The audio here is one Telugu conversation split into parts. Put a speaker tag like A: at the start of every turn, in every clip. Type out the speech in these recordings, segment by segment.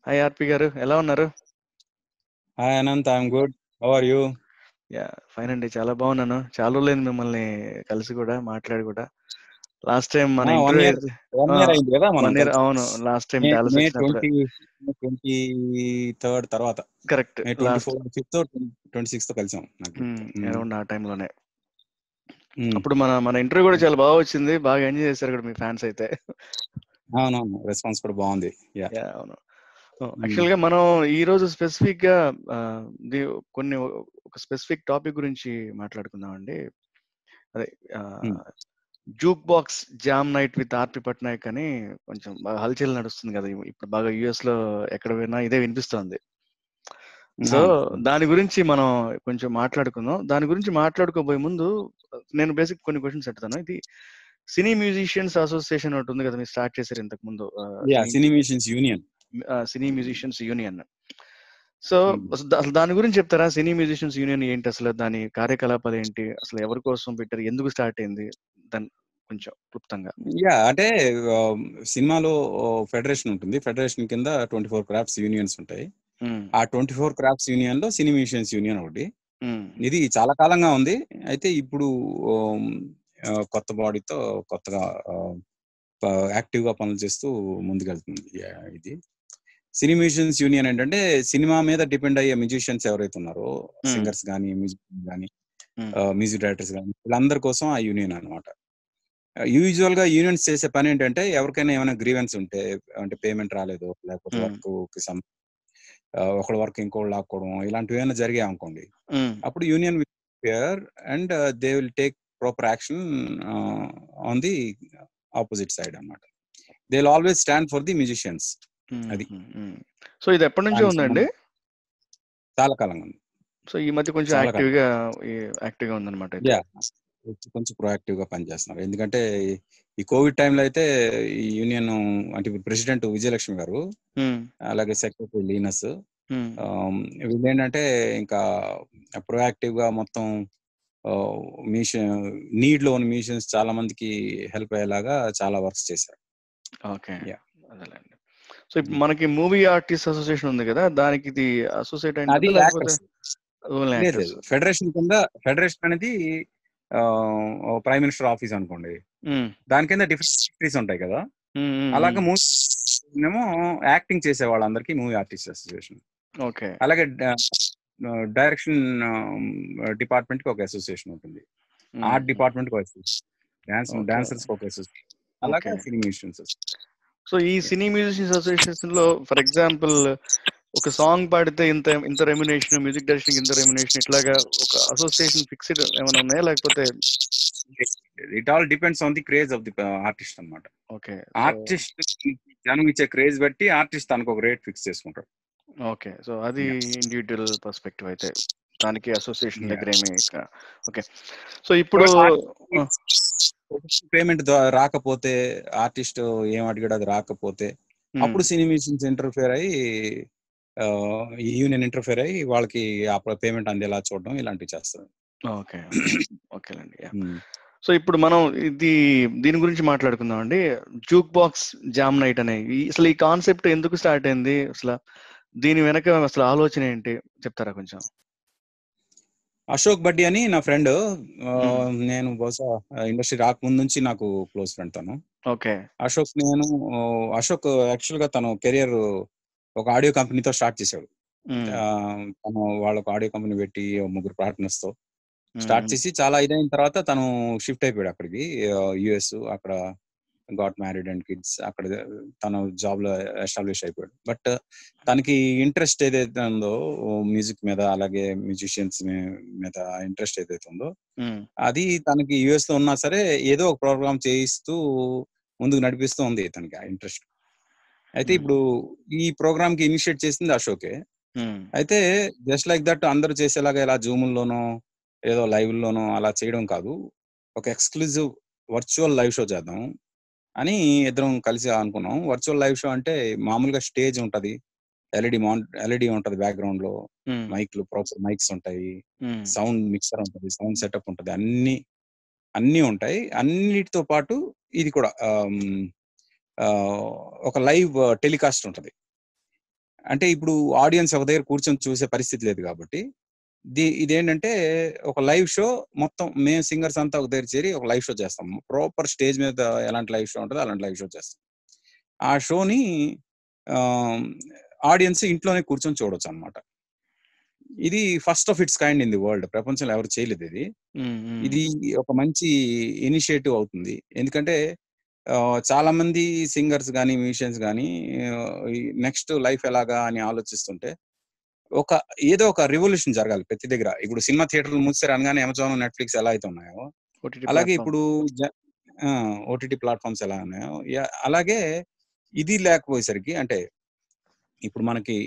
A: హాయ్ ఆర్పి గారు ఎలా ఉన్నారు
B: hi Anant I'm good how are you
A: yeah fine అండి చాలా బాగున్నాను చాలా రోజులైంది మిమ్మల్ని కలిసి కూడా మాట్లాడి కూడా లాస్ట్ టైం మన
B: one
A: interview
B: year one year అయింది కదా మనం
A: వన్ ఇయర్ అవును లాస్ట్ టైం డాలస్
B: మే
A: వచ్చినప్పుడు
B: ట్వంటీ ట్వంటీ థర్డ్ తర్వాత
A: correct
B: May twenty
A: last
B: four fifth twenty sixth కలిసాం నాకు మ్మ్.
A: అరౌండ్ ఆ టైంలోనే
B: మ్మ్.
A: అప్పుడు మన మన ఇంటర్వ్యూ కూడా చాలా బాగా వచ్చింది బాగా ఎంజాయ్ చేశారు కూడా మీ ఫ్యాన్స్ అయితే
B: అవునవును రెస్పాన్స్ కూడా బాగుంది యా
A: యా అవును యాక్చువల్ గా మనం ఈ రోజు స్పెసిఫిక్ గా ఆ, ది- కొన్ని ఒక స్పెసిఫిక్ టాపిక్ గురించి మాట్లాడుకుందాం అండి అదే
B: Hmm.
A: Jukebox jam night with RP Patnaik అని కొంచెం బాగా హల్చల్ నడుస్తుంది కదా ఇ- ఇప్పుడు బాగా యుఎస్ లో ఎక్కడ పోయినా ఇదే వినిపిస్తోంది సో
B: అవును.
A: దాని గురించి మనం కొంచెం మాట్లాడుకుందాం దాని గురించి మాట్లాడుకోబోయే ముందు నేను బేసిక్ కొన్ని క్వశ్చన్స్ అడుగుతాను ఇది సినీ మ్యూజిషియన్స్ అసోసియేషన్ ఒకటి ఉంది కదా మీరు స్టార్ట్ చేశారు ఇంతకు ముందు ఆ,
B: yeah
A: cine
B: cine missions union
A: cine musicians union so అసలు దా- అసలు దాని గురించి చెప్తారా సినీ మ్యూజిషియన్స్ యూనియన్ ఏంటి అసలు దాని కార్యకలాపాలు ఏంటి అసలు ఎవరి కోసం పెట్టారు ఎందుకు స్టార్ట్ అయింది దాని కొంచెం క్లుప్తంగా
B: యా అంటే ఆ, సినిమాలో ఫెడరేషన్ ఉంటుంది ఫెడరేషన్ కింద ట్వంటీ ఫోర్ క్రాఫ్ట్స్ యూనియన్స్ ఉంటాయి
A: ఉమ్,
B: ఆ ట్వంటీ ఫోర్ క్రాఫ్ట్స్ యూనియన్ లో సినీ మిషన్స్ యూనియన్ ఒకటి
A: ఉమ్,
B: ఇది చాలా కాలంగా ఉంది అయితే ఇప్పుడు ఆమ్, ఆ, కొత్త బాడీతో కొత్తగా యాక్టివ్ గా పనులు చేస్తూ ముందుకెళ్తుంది యా, ఇది సినీ మ్యూజిషియన్స్ యూనియన్ ఏంటంటే సినిమా మీద డిపెండ్ అయ్యే మ్యూజిషియన్స్ ఎవరైతే ఉన్నారో
A: Hmm.
B: సింగర్స్ కానీ మ్యూజిక్ కానీ
A: Hmm.
B: మ్యూజిక్ డైరెక్టర్స్ కానీ వీళ్ళందరి కోసం ఆ యూనియన్ అనమాట యూజువల్ గా యూనియన్స్ చేసే పని ఏంటంటే ఎవరికైనా ఏమైనా గ్రీవెన్స్ ఉంటే అంటే పేమెంట్ రాలేదు లేకపోతే
A: Hmm.
B: వర్క్ కి సం ఒకళ్ళ వర్క్ ఇంకోళ్ళు లాక్కోవడం ఇలాంటివి ఏమైనా జరిగాయి అనుకోండి
A: ఉమ్,
B: అప్పుడు union will pair and they will take proper action on the opposite side అన్నమాట they will always stand for the musicians
A: um,
B: అది.
A: ఉమ్, ఉమ్. సో ఇది ఎప్పటి నుంచి
B: దానికి
A: ఉందండి
B: చాలా కాలంగా ఉంది
A: సో ఈ మధ్య కొంచెం
B: చాలా
A: యాక్టివ్ గా యాక్టివ్ గా ఉందన్నమాట అయితే
B: యా కొంచెం ప్రొయాక్టివ్ గా పనిచేస్తున్నారు ఎందుకంటే ఈ కోవిడ్ టైంలో అయితే ఈ యూనియన్ అంటే ప్రెసిడెంట్ విజయలక్ష్మి గారు
A: ఉమ్,
B: అలాగే సెక్రటరీ లీనస్
A: ఉమ్,
B: వీళ్ళు ఏంటంటే ఇంకా ప్రొయాక్టివ్ గా మొత్తం మిషన్ నీడ్ లో ఉన్న మిషన్స్ చాలా మందికి హెల్ప్ అయ్యేలాగా చాలా వర్క్స్ చేశారు
A: ఓకే
B: Yeah.
A: అదేలేండి సో ఇప్పుడు మనకి మూవీ ఆర్టిస్ట్ అసోసియేషన్ ఉంది కదా దానికి ఇది అసోసియేట్
B: అది
A: అయింది లేకపోతే
B: యాక్టర్స్
A: ఓన్లీ
B: లేదు
A: యాక్టర్స్
B: లేదు ఫెడరేషన్ కింద ఫెడరేషన్ అనేది ప్రైమ్ మినిస్టర్ ఆఫీస్ అనుకోండి దాని కింద డిఫరెంట్ సెక్రటరీస్ ఉంటాయి కదా అలాగే మూవీ ఏమో యాక్టింగ్ చేసే వాళ్ళందరికీ మూవీ ఆర్టిస్ట్ అసోసియేషన్
A: ఓకే
B: అలాగే డైరెక్షన్ డిపార్ట్మెంట్ కి ఒక అసోసియేషన్ ఉంటుంది ఆర్ట్ డిపార్ట్మెంట్ కి ఒక అసోసియేషన్ డాన్స్
A: Okay.
B: డాన్సర్స్ కి ఒక అసోసియేషన్ అలాగే
A: Okay.
B: సినీ మ్యూజిషియన్స్
A: సో ఈ సినీ మ్యూజిషియన్స్ అసోసియేషన్ లో ఫర్ ఎగ్జాంపుల్ ఒక సాంగ్ పాడితే ఇంత ఇంత రెమ్యునేషన్ మ్యూజిక్ డైరెక్షన్ ఇంత రెమ్యునేషన్ ఇట్లాగా ఒక అసోసియేషన్ ఫిక్స్డ్ ఏమైనా ఉన్నాయా లేకపోతే
B: it all depends on the craze of the artist అన్నమాట
A: ఓకే
B: ఆర్టిస్ట్ జనం ఇచ్చే క్రేజ్ బట్టి ఆర్టిస్ట్ తనకు ఒక రేట్ ఫిక్స్ చేసుకుంటాడు
A: ఓకే సో అది ఇండివిజువల్ పర్స్పెక్టివ్ అయితే దానికి అసోసియేషన్
B: Yeah.
A: దగ్గర ఏమి ఓకే సో ఇప్పుడు
B: పేమెంట్ రాకపోతే ఆర్టిస్ట్ ఏం అడిగాడు అది రాకపోతే
A: ఉమ్,
B: అప్పుడు సినీ మ్యూజిషియన్స్ ఇంటర్ఫేర్ అయ్యి యూనియన్ ఇంటర్ఫేర్ అయ్యి వాళ్ళకి ఆ పేమెంట్ అందేలా చూడడం ఇలాంటివి చేస్తారు
A: ఓకే ఓకేనండి యా సో ఇప్పుడు మనం ఇది దీని గురించి మాట్లాడుకుందాం అండి జూక్ బాక్స్ జామ్ నైట్ అనే ఈ- అసలు ఈ కాన్సెప్ట్ ఎందుకు స్టార్ట్ అయింది అసలు దీని వెనక అసలు ఆలోచన ఏంటి చెప్తారా కొంచెం
B: అశోక్ బడ్డి అని నా ఫ్రెండ్
A: Hmm.
B: నేను బహుశా ఇండస్ట్రీ రాకముందు నుంచి నాకు క్లోజ్ ఫ్రెండ్ తను
A: ఓకే
B: అశోక్ నేను ఆ, అశోక్ యాక్చువల్ గా తను కెరియర్ ఒక ఆడియో కంపెనీతో స్టార్ట్ చేశాడు
A: ఉమ్,
B: ఆ, తను వాళ్ళకు ఆడియో కంపెనీ పెట్టి ఓ ముగ్గురు పార్ట్నర్స్ తో
A: ఉమ్,
B: స్టార్ట్ చేసి చాలా ఇదైన తర్వాత తను షిఫ్ట్ అయిపోయాడు అక్కడికి యుఎస్ అక్కడ గాట్ మ్యారీడ్ అండ్ కిడ్స్ అక్కడ తను జాబ్ లో ఎస్టాబ్లిష్ అయిపోయాడు బట్ తనకి ఇంట్రెస్ట్ ఏదైతే ఉందో మ్యూజిక్ మీద అలాగే మ్యూజిషియన్స్ మీద ఇంట్రెస్ట్ ఏదైతే ఉందో
A: ఉమ్,
B: అది తనకి యుఎస్ లో ఉన్నా సరే ఏదో ఒక ప్రోగ్రామ్ చేయిస్తూ ముందుకు నడిపిస్తూ ఉంది తనకి ఆ ఇంట్రెస్ట్ అయితే
A: Hmm.
B: ఇప్పుడు ఈ ప్రోగ్రామ్ కి ఇనిషియేట్ చేసింది అశోకే
A: ఉమ్,
B: అయితే జస్ట్ లైక్ దట్ అందరూ చేసేలాగా ఇలా జూముల్లోనో ఏదో లైవ్ లోనో అలా చేయడం కాదు ఒక ఎక్స్క్లూజివ్ వర్చువల్ లైవ్ షో చేద్దాం అని ఇద్దరం కలిసి అనుకున్నాం వర్చువల్ లైవ్ షో అంటే మామూలుగా స్టేజ్ ఉంటది ఎల్ఈడి మాన్ ఎల్ఈడి ఉంటది బ్యాక్గ్రౌండ్ లో
A: ఉమ్,
B: మైక్లు ప్రాపర్ మైక్స్ ఉంటాయి
A: ఉమ్,
B: సౌండ్ మిక్సర్ ఉంటది సౌండ్ సెటప్ ఉంటది అన్ని అన్ని ఉంటాయి అన్నిటితో పాటు ఇది కూడా ఆమ్, ఆ, ఒక లైవ్ టెలికాస్ట్ ఉంటది అంటే ఇప్పుడు ఆడియన్స్ ఒక దగ్గర కూర్చొని చూసే పరిస్థితి లేదు కాబట్టి దీ ఇదేంటంటే ఒక లైవ్ షో మొత్తం మేము సింగర్స్ అంతా ఒక దగ్గర చేరి ఒక లైవ్ షో చేస్తాం ప్రాపర్ స్టేజ్ మీద ఎలాంటి లైవ్ షో ఉంటుందో అలాంటి లైవ్ షో చేస్తాం ఆ షోని ఆడియన్స్ ఇంట్లోనే కూర్చొని చూడొచ్చు అనమాట ఇది first of its kind in the world ప్రపంచంలో ఎవరు చేయలేదు ఇది
A: ఉమ్, ఉమ్.
B: ఇది ఒక మంచి ఇనిషియేటివ్ అవుతుంది ఎందుకంటే ఆ, చాలా మంది సింగర్స్ కానీ మ్యూజిషియన్స్ కానీ నెక్స్ట్ లైఫ్ ఎలాగా అని ఆలోచిస్తుంటే ఒక ఏదో ఒక రివల్యూషన్ జరగాలి ప్రతి దగ్గర ఇప్పుడు సినిమా థియేటర్లు మూసారు అనగానే అమెజాన్ నెట్ఫ్లిక్స్ ఎలా అయితే ఉన్నాయో
A: OTT
B: అలాగే
A: platform.
B: ఇప్పుడు ఓటీటీ ప్లాట్ఫామ్స్ ఎలా ఉన్నాయో యా- అలాగే ఇది లేకపోయేసరికి అంటే ఇప్పుడు మనకి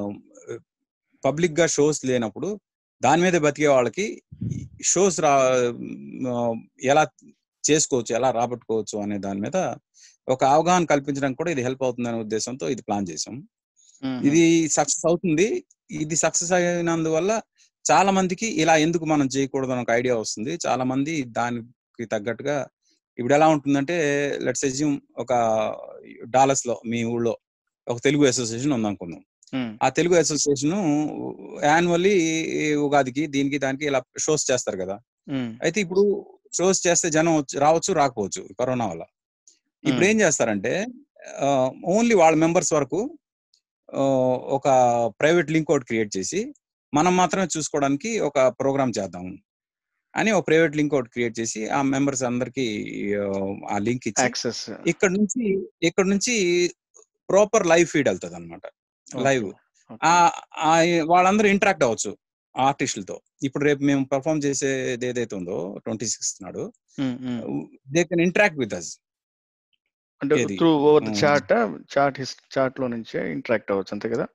B: పబ్లిక్ గా షోస్ లేనప్పుడు దాని మీద బతికే వాళ్ళకి షోస్ రా ఆ, ఎలా చేసుకోవచ్చు ఎలా రాబట్టుకోవచ్చు అనే దాని మీద ఒక అవగాహన కల్పించడానికి కూడా ఇది హెల్ప్ అవుతుందనే ఉద్దేశంతో ఇది ప్లాన్ చేసాం
A: ఉమ్,
B: ఇది సక్సెస్ అవుతుంది ఇది సక్సెస్ అయినందువల్ల చాలా మందికి ఇలా ఎందుకు మనం చేయకూడదు అని ఒక ఐడియా వస్తుంది చాలా మంది దానికి తగ్గట్టుగా ఇప్పుడు ఎలా ఉంటుందంటే లెట్స్ అజ్యూమ్ ఒక డాలస్ లో మీ ఊళ్ళో ఒక తెలుగు అసోసియేషన్ ఉందనుకుందాం
A: ఉమ్,
B: ఆ తెలుగు అసోసియేషన్ యాన్యువల్లీ ఉగాదికి దీనికి దానికి ఇలా షోస్ చేస్తారు కదా
A: ఉమ్,
B: అయితే ఇప్పుడు షోస్ చేస్తే జనం వచ్చి- రావచ్చు రాకపోవచ్చు కరోనా వల్ల ఇప్పుడు
A: Hmm.
B: ఏం చేస్తారంటే ఓన్లీ వాళ్ళ మెంబర్స్ వరకు ఆ, ఒక ప్రైవేట్ లింక్ ఒకటి క్రియేట్ చేసి మనం మాత్రమే చూసుకోవడానికి ఒక ప్రోగ్రామ్ చేద్దాం అని ఒక ప్రైవేట్ లింక్ ఒకటి క్రియేట్ చేసి ఆ మెంబర్స్ అందరికి ఆ లింక్ ఇచ్చి
A: యాక్సెస్
B: ఇక్కడ నుంచి ఇక్కడ నుంచి ప్రాపర్ లైవ్ ఫీడ్ వెళ్తుంది అనమాట లైవ్ ఆ ఆ వాళ్ళందరూ ఇంటరాక్ట్ అవ్వచ్చు ఆర్టిస్టులతో ఇప్పుడు రేపు మేము పర్ఫామ్ చేసేది ఏదైతే ఉందో ట్వంటీ సిక్స్త్ నాడు they can interact with us
A: అంటే
B: ఏది?
A: Through over the
B: um.
A: Chat chat his chat లో నుంచే ఇంటరాక్ట్ అవ్వచ్చు అంతే కదా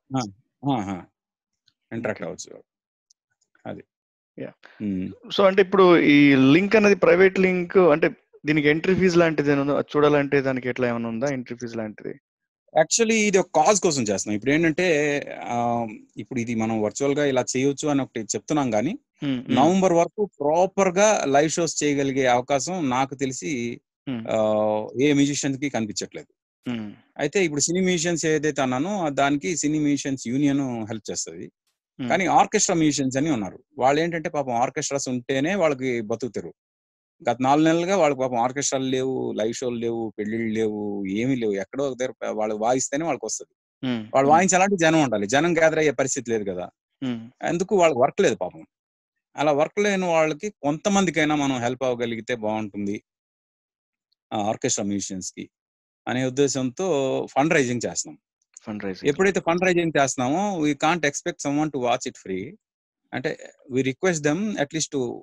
B: ఇంటరాక్ట్
A: Okay.
B: అవ్వచ్చు అది
A: Yeah.
B: ఉమ్.
A: సో అంటే ఇప్పుడు ఈ లింక్ అనేది ప్రైవేట్ లింక్ అంటే దీనికి ఎంట్రీ ఫీజ్ లాంటిది ఏమైనా ఉందా? అది చూడాలంటే దానికి ఎట్లా ఏమైనా ఉందా ఎంట్రీ ఫీజ్ లాంటిది
B: యాక్చువల్లీ ఇది ఒక కాజ్ కోసం చేస్తున్నాం ఇప్పుడు ఏంటంటే ఆ, ఇప్పుడు ఇది మనం వర్చువల్ గా ఇలా చేయొచ్చు అని ఒకటి చెప్తున్నాం కానీ
A: ఉమ్, ఉమ్,
B: నవంబర్ వరకు ప్రాపర్ గా లైవ్ షోస్ చేయగలిగే అవకాశం నాకు తెలిసి
A: ఉమ్,
B: ఆ, ఏ మ్యూజిషియన్ కి కనిపించట్లేదు
A: ఉమ్,
B: అయితే ఇప్పుడు సినీ మ్యూజిషియన్స్ ఏదైతే అన్నానో ఆ దానికి సినీ మ్యూజిషియన్స్ యూనియన్ హెల్ప్ చేస్తుంది
A: ఉమ్.
B: కానీ ఆర్కెస్ట్రా మ్యూజిషియన్స్ అని ఉన్నారు వాళ్ళు ఏంటంటే పాపం ఆర్కెస్ట్రాస్ ఉంటేనే వాళ్ళకి బతుకుతారు గత నాలుగు నెలలుగా వాళ్ళకి పాపం ఆర్కెస్ట్రాలు లేవు లైవ్ షోలు లేవు పెళ్లిళ్ళు లేవు ఏమీ లేవు ఎక్కడో ఒక దగ్గర వాళ్ళు వాయిస్తేనే వాళ్ళకి వస్తుంది
A: ఉమ్,
B: వాళ్ళు
A: ఉమ్,
B: వాయించాలంటే జనం ఉండాలి జనం గ్యాదర్ అయ్యే పరిస్థితి లేదు కదా
A: ఉమ్,
B: అందుకు వాళ్ళకి వర్క్ లేదు పాపం అలా వర్క్ లేని వాళ్ళకి కొంతమందికైనా మనం హెల్ప్ అవ్వగలిగితే బాగుంటుంది ఆర్కెస్ట్రా మ్యూజిషియన్స్ కి అనే ఉద్దేశంతో ఫండ్ రైజింగ్ చేస్తున్నాం
A: ఫండ్ రైజింగ్
B: ఎప్పుడైతే ఫండ్ రైజింగ్ చేస్తున్నామో we can't expect someone to watch it free అంటే we request them at least to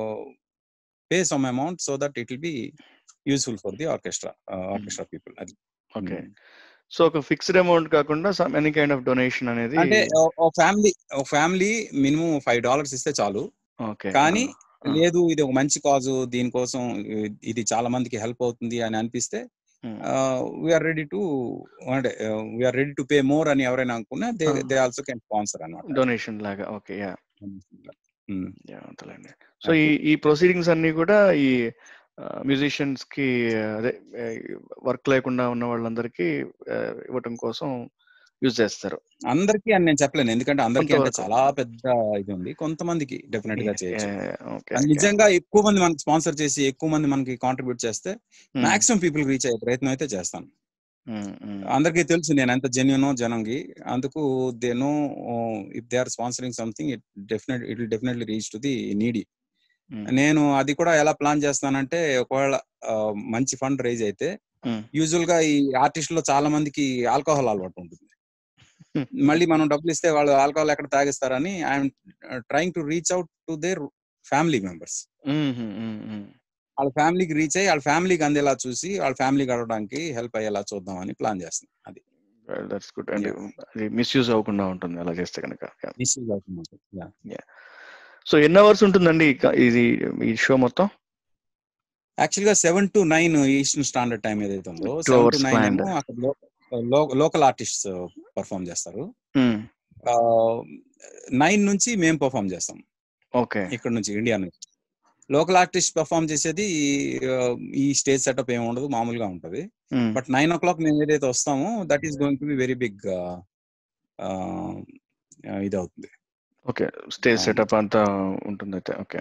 B: pay some amount so that it will be useful for the orchestra orchestra people అది
A: ఓకే
B: Mm.
A: సో ఒక ఫిక్స్డ్ అమౌంట్ కాకుండా some any kind of donation అనేది
B: అంటే ఒక ఫ్యామిలీ ఒక ఫ్యామిలీ మినిమం ఫైవ్ డాలర్స్ ఇస్తే చాలు
A: ఓకే
B: కానీ
A: ఆ, ఆ.
B: లేదు ఇది ఒక మంచి కాజు దీనికోసం ఇ- ఇది చాలా మందికి హెల్ప్ అవుతుంది అని అనిపిస్తే
A: ఉమ్,
B: వీఆర్ రెడీ టు అంటే we're ready to pay more అని ఎవరైనా అనుకున్నా they
A: Ah.
B: They also can sponsor అనమాట
A: డొనేషన్ లాగా ఓకే యా
B: ఉమ్.
A: యా అంతలేండి సో ఈ ఈ ప్రొసీడింగ్స్ అన్ని కూడా ఈ మ్యూజిషియన్స్ కి అదే వర్క్ లేకుండా ఉన్న వాళ్ళందరికీ ఆ, ఇవ్వటం కోసం యూజ్ చేస్తారు
B: అందరికీ అని నేను చెప్పలేను ఎందుకంటే అందరికీ అంటే
A: కొంతవరకు.
B: చాలా పెద్ద ఇది ఉంది కొంతమందికి డెఫినెట్ గా చేయొచ్చు
A: ఓకే
B: అది నిజంగా ఎక్కువ మంది మనకి స్పాన్సర్ చేసి ఎక్కువ మంది మనకి కాంట్రిబ్యూట్ చేస్తే మాక్సిమం పీపుల్ రీచ్ అయ్యే ప్రయత్నం అయితే చేస్తాను అందరికీ తెలుసు నేను ఎంత జెన్యునో జనంకి అందుకు they know if they are sponsoring something it definite it will definitely reach to the needy నేను అది కూడా ఎలా ప్లాన్ చేస్తానంటే ఒకవేళ ఆ, మంచి ఫండ్ రైజ్ అయితే యూజువల్ గా ఈ ఆర్టిస్ట్ లో చాలా మందికి ఆల్కహాల్ అలవాటు ఉంటుంది మళ్ళీ మనం డబ్బులు ఇస్తే వాళ్ళు ఆల్కహాల్ ఎక్కడ తాగిస్తారని I'm trying to reach out to their family members వాళ్ళ ఫ్యామిలీకి రీచ్ అయ్యి వాళ్ళ ఫ్యామిలీకి అందేలా చూసి వాళ్ళ ఫ్యామిలీ గడవడానికి హెల్ప్ అయ్యేలా చూద్దామని ప్లాన్ చేస్తున్నాం అది
A: దట్స్ గుడ్ అండ్ అది మిస్యూజ్ అవ్వకుండా ఉంటుంది అలా చేస్తే కనుక
B: మిస్యూజ్ అవుతుంది Yeah.
A: సో ఎన్ని అవర్స్ ఉంటుందండి ఈ క- ఇది ఈ షో మొత్తం
B: యాక్చువల్ గా seven to nine eastern standard time ఏదైతే ఉందో
A: Two
B: seven
A: hours
B: to nine
A: planned.
B: ఏమో అక్కడ లోకల్ ఆర్టిస్ట్ పర్ఫామ్ చేస్తారు నైన్ నుంచి మేము పర్ఫామ్ చేస్తాం
A: ఓకే
B: ఇక్కడ నుంచి ఇండియా నుంచి లోకల్ ఆర్టిస్ట్ పర్ఫామ్ చేసేది ఆ, ఈ స్టేజ్ సెటప్ ఏమి ఉండదు మామూలుగా ఉంటది బట్ నైన్ ఓ క్లాక్ మేము ఏదైతే వస్తామో that is going to be very big ఇది అవుతుంది
A: ఓకే స్టేజ్
B: అవును.
A: సెటప్ అంతా ఉంటుంది అయితే ఓకే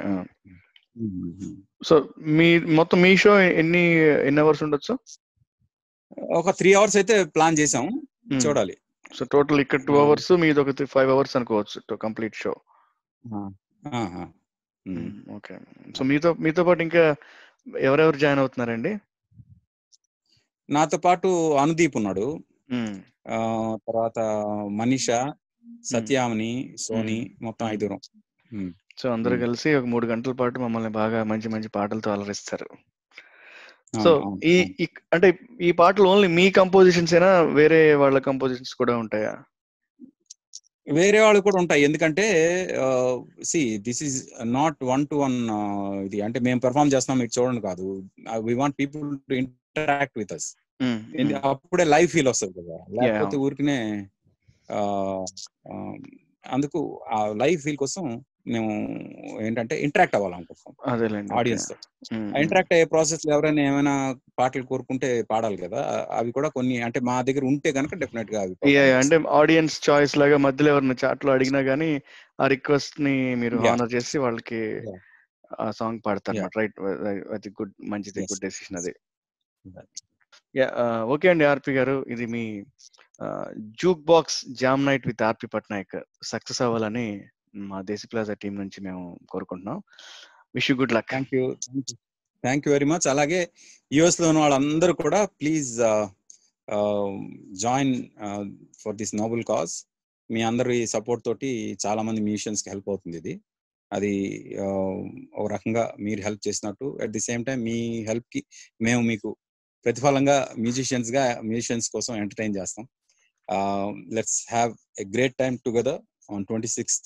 A: సో మీ మొత్తం మీ షో ఎన్ని ఎన్ని అవర్స్ ఉండొచ్చు
B: ఒక త్రీ అవర్స్ అయితే ప్లాన్ చేసాం చూడాలి
A: సో టోటల్ ఇక్కడ టూ
B: Hmm.
A: అవర్స్ మీది ఒక ఫైవ్ అవర్స్ అనుకోవచ్చు టు కంప్లీట్ షో
B: ఆహా. ఉమ్.
A: ఓకే సో మీతో మీతో పాటు ఇంకా ఎవరెవరు జాయిన్ అవుతున్నారండి
B: నాతో పాటు అనుదీప్ ఉన్నాడు
A: మ్మ్.
B: ఆ, తర్వాత మనీషా సత్యామని సోని మొత్తం
A: Hmm.
B: ఐదుగురం ఉమ్.
A: సో అందరూ
B: మ్మ్.
A: కలిసి ఒక మూడు గంటల పాటు మమ్మల్ని బాగా మంచి మంచి పాటలతో అలరిస్తారు
B: అవును,
A: సో
B: అవును,
A: ఈ
B: అవును.
A: ఈ- అంటే ఈ పాటలు ఓన్లీ మీ కంపోజిషన్స్ ఏనా వేరే వాళ్ళ కంపోజిషన్స్ కూడా ఉంటాయా
B: వేరే వాళ్ళు కూడా ఉంటాయి ఎందుకంటే see this is not one to one ఇది అంటే మేము పెర్ఫామ్ చేస్తున్నాం మీరు చూడండి కాదు we want people to interact with us
A: మ్మ్. మ్మ్.
B: అప్పుడే లైవ్ ఫీల్ వస్తుంది కదా లేకపోతే ఊరికనే ఆ, ఆ, అందుకు ఆ లైవ్ ఫీల్ కోసం మేము ఏంటంటే ఇంటరాక్ట్ అవ్వాలనుకుంటున్నాం
A: అదేలేండి
B: ఆడియన్స్ తో ఇంటరాక్ట్ అయ్యే ప్రాసెస్ లో ఎవరైనా ఏమైనా పాటలు కోరుకుంటే పాడాలి కదా అవి కూడా కొన్ని అంటే మా దగ్గర ఉంటే కనుక డెఫినెట్ గా అవి perform
A: అంటే
B: చేస్తాం.
A: ఆడియన్స్ చాయిస్ లాగా మధ్యలో ఎవరైనా చాట్ లో అడిగినా గానీ ఆ రిక్వెస్ట్ ని మీరు
B: Yeah.
A: హానర్ చేసి వాళ్ళకి
B: Yeah.
A: ఆ సాంగ్ పాడతారు
B: Yeah.
A: అన్నమాట రైట్ అది గుడ్ మంచిది
B: Yes.
A: గుడ్ డెసిషన్ అది
B: Yeah.
A: యా ఓకే అండి ఆర్పి గారు ఇది మీ jukebox jam night with RP Patnaik success అవ్వాలని మా దేశీ ప్లాజా టీం నుంచి మేము కోరుకుంటున్నాం wish you good luck
B: thank you thank you very much అలాగే యుఎస్ లో ఉన్న వాళ్ళందరూ కూడా please join for this noble cause మీ అందరి సపోర్ట్ తోటి చాలా మంది మ్యూజిషియన్స్ కి హెల్ప్ అవుతుంది ఇది అది uh, ఒక రకంగా మీరు హెల్ప్ చేసినట్టు అట్ ది సేమ్ టైం మీ హెల్ప్ కి మేము మీకు ప్రతిఫలంగా మ్యూజిషియన్స్ గా మ్యూజిషియన్స్ కోసం ఎంటర్టైన్ చేస్తాం let's have a great time together on twenty sixth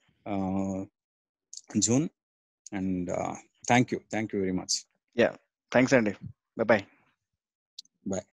B: June and thank you thank you very much
A: thanks అండి బాయ్
B: బాయ్